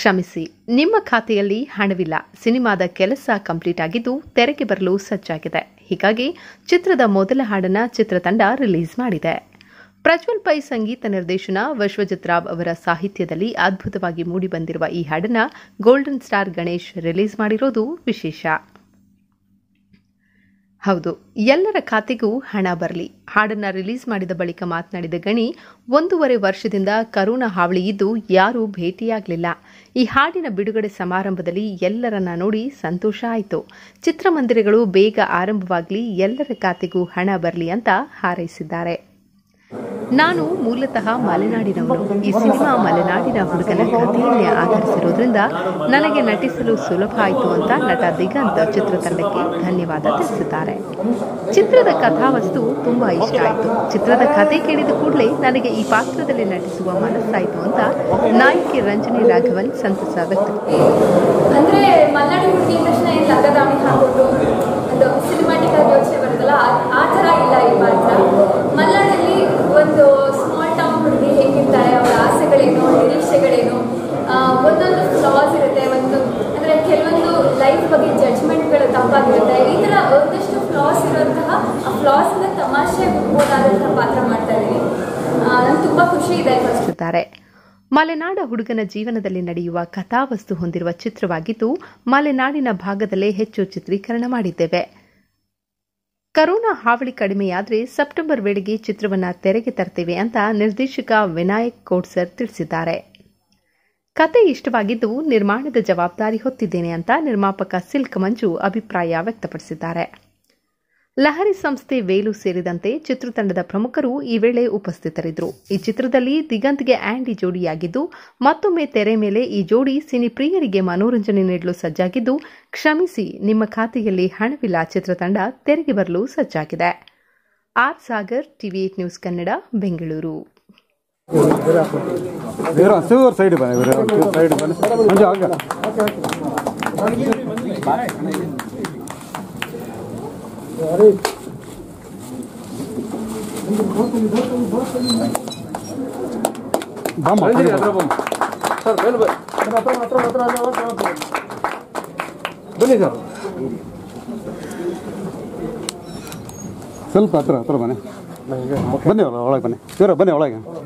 ಕ್ಷಮಿಸಿ ನಿಮ್ಮ ಖಾತೆಯಲ್ಲಿ ಹಣವಿಲ್ಲ ಸಿನಿಮಾದ ಕೆಲಸ ಕಂಪ್ಲೀಟ್ ಆಗಿದ್ದು ತೆರೆಗೆ ಬರಲು ಸಜ್ಜಾಗಿದೆ ಹೀಗಾಗಿ ಚಿತ್ರದ ಮೊದಲ ಹಾಡನ್ನ ಚಿತ್ರತಂಡ ರಿಲೀಸ್ ಮಾಡಿದೆ ಪ್ರಜ್ವಲ್ ಪೈ ಸಂಗೀತ ನಿರ್ದೇಶನ ವಿಶ್ವಜಿತ್ ರಾವ್ ಅವರ ಸಾಹಿತ್ಯದಲ್ಲಿ ಅದ್ಭುತವಾಗಿ ಮೂಡಿಬಂದಿರುವ ಈ ಹಾಡನ್ನ ಗೋಲ್ಡನ್ ಸ್ಟಾರ್ ಗಣೇಶ್ ರಿಲೀಸ್ ಮಾಡಿರೋದು ವಿಶೇಷ ಹೌದು ಎಲ್ಲರ ಖಾತೆಗೂ ಹಣ ಬರಲಿ ಹಾಡನ್ನ ರಿಲೀಸ್ ಮಾಡಿದ ಬಳಿಕ ಮಾತನಾಡಿದ ಗಣಿ ಒಂದೂವರೆ ವರ್ಷದಿಂದ ಕರೋನಾ ಹಾವಳಿ ಇದ್ದು ಯಾರೂ ಭೇಟಿಯಾಗಲಿಲ್ಲ ಈ ಹಾಡಿನ ಬಿಡುಗಡೆ ಸಮಾರಂಭದಲ್ಲಿ ಎಲ್ಲರನ್ನ ನೋಡಿ ಸಂತೋಷ ಆಯಿತು ಚಿತ್ರಮಂದಿರಗಳು ಬೇಗ ಆರಂಭವಾಗಲಿ ಎಲ್ಲರ ಖಾತೆಗೂ ಹಣ ಬರಲಿ ಅಂತ ಹಾರೈಸಿದ್ದಾರೆ ನಾನು ಮೂಲತಃ ಮಲೆನಾಡಿನವನು ಈ ಸಿನಿಮಾ ಮಲೆನಾಡಿನ ಹುಡುಗನ ಕಥೆಯನ್ನೇ ಆಧರಿಸಿರೋದ್ರಿಂದ ನನಗೆ ನಟಿಸಲು ಸುಲಭ ಆಯಿತು ಅಂತ ನಟ ದಿಗಂತ್ ಚಿತ್ರತಂಡಕ್ಕೆ ಧನ್ಯವಾದ ತಿಳಿಸಿದ್ದಾರೆ ಚಿತ್ರದ ಕಥಾವಸ್ತು ತುಂಬಾ ಇಷ್ಟ ಆಯಿತು ಚಿತ್ರದ ಕಥೆ ಕೇಳಿದ ಕೂಡಲೇ ನನಗೆ ಈ ಪಾತ್ರದಲ್ಲಿ ನಟಿಸುವ ಮನಸ್ಸಾಯಿತು ಅಂತ ನಾಯಕಿ ರಂಜನಿ ರಾಘವನ್ ಸಂತಸ ವ್ಯಕ್ತಪಡಿಸಿದ್ದಾರೆ ಅಂದ್ರೆ ಮಲ್ನಾಡು ಹುಡುಗಿ ಅಂದ ತಕ್ಷಣ ಏನು ಲಗದಾವಣಿ ಹಾಕೊಂಡು ಒಂದು ಸಿನಿಮಾಟಿಕ್ ಆಗಿ ಯೋಚನೆ ಬರುತ್ತಲ್ಲ ಆ- ಆ ಥರ ಇಲ್ಲ ಈ ಪಾತ್ರ ಮಲ್ನಾಡಲ್ಲಿ ಒಂದು ಸ್ಮಾಲ್ ಟೌನ್ ಹುಡುಗಿ ಹೇಗಿರ್ತಾರೆ ಅವರ ಆಸೆಗಳೇನು ನಿರೀಕ್ಷೆಗಳೇನು ಆ, ಒಂದೊಂದು ಫ್ಲಾಸ್ ಇರುತ್ತೆ ಒಂದು ಅಂದರೆ ಕೆಲವೊಂದು ಲೈಫ್ ಬಗ್ಗೆ ಜಡ್ಜ್ಮೆಂಟ್ಗಳು ತಪ್ಪಾಗಿರುತ್ತೆ ಈ ಥರ ಒಂದಷ್ಟು ಫ್ಲಾಸ್ ಇರುವಂತಹ ಆ ಫ್ಲಾಸ್ನ ತಮಾಷೆ ಹೋದಾದಂತಹ ಪಾತ್ರ ಮಾಡ್ತಾ ಇದ್ದೀನಿ ನಂಗೆ ತುಂಬ ಖುಷಿ ಇದೆ ಫಸ್ಟ್ ತಿಳಿಸಿದ್ದಾರೆ ಮಲೆನಾಡ ಹುಡುಗನ ಜೀವನದಲ್ಲಿ ನಡೆಯುವ ಕಥಾವಸ್ತು ಹೊಂದಿರುವ ಚಿತ್ರವಾಗಿದ್ದು ಮಲೆನಾಡಿನ ಭಾಗದಲ್ಲೇ ಹೆಚ್ಚು ಚಿತ್ರೀಕರಣ ಮಾಡಿದ್ದೇವೆ ಕರೋನಾ ಹಾವಳಿ ಕಡಿಮೆಯಾದರೆ ಸೆಪ್ಟೆಂಬರ್ ವೇಳೆಗೆ ಚಿತ್ರವನ್ನ ತೆರೆಗೆ ತರ್ತೇವೆ ಅಂತ ನಿರ್ದೇಶಕ ವಿನಾಯಕ್ ಕೋಡ್ಸರ್ ತಿಳಿಸಿದ್ದಾರೆ ಕತೆ ಇಷ್ಟವಾಗಿದ್ದು ನಿರ್ಮಾಣದ ಜವಾಬ್ದಾರಿ ಹೊತ್ತಿದ್ದೇನೆ ಅಂತ ನಿರ್ಮಾಪಕ ಸಿಲ್ಕ್ ಮಂಜು ಅಭಿಪ್ರಾಯ ವ್ಯಕ್ತಪಡಿಸಿದ್ದಾರೆ ಲಹರಿ ಸಂಸ್ಥೆ ವೇಲು ಸೇರಿದಂತೆ ಚಿತ್ರತಂಡದ ಪ್ರಮುಖರು ಈ ವೇಳೆ ಉಪಸ್ಥಿತರಿದ್ದರು ಈ ಚಿತ್ರದಲ್ಲಿ ದಿಗಂತ್ಗೆ ಆಂಡಿ ಜೋಡಿಯಾಗಿದ್ದು ಮತ್ತೊಮ್ಮೆ ತೆರೆ ಮೇಲೆ ಈ ಜೋಡಿ ಸಿನಿ ಪ್ರಿಯರಿಗೆ ಮನೋರಂಜನೆ ನೀಡಲು ಸಜ್ಜಾಗಿದ್ದು ಕ್ಷಮಿಸಿ ನಿಮ್ಮ ಖಾತೆಯಲ್ಲಿ ಹಣವಿಲ್ಲ ಚಿತ್ರತಂಡ ತೆರೆಗೆ ಬರಲು ಸಜ್ಜಾಗಿದೆ R Sagar TV news Kannada Bengaluru ಬೇರೆ ಹಸಿವರು ಸೈಡ್ ಬನ್ನಿ ಬೇರೆ ಸೈಡ್ ಬನ್ನಿ ಮಂಜು ಆಗ ಬಾಮ್ಮ ಸರ್ ಮೇಲೆ ಬ- ಬನ್ನಿ ಸರ್ ಸ್ವಲ್ಪ ಹತ್ರ ಹತ್ರ ಬನ್ನಿ ಬನ್ನಿ ಒಳಗೆ ಬನ್ನಿ ಇವರ ಬನ್ನಿ ಒಳಗೆ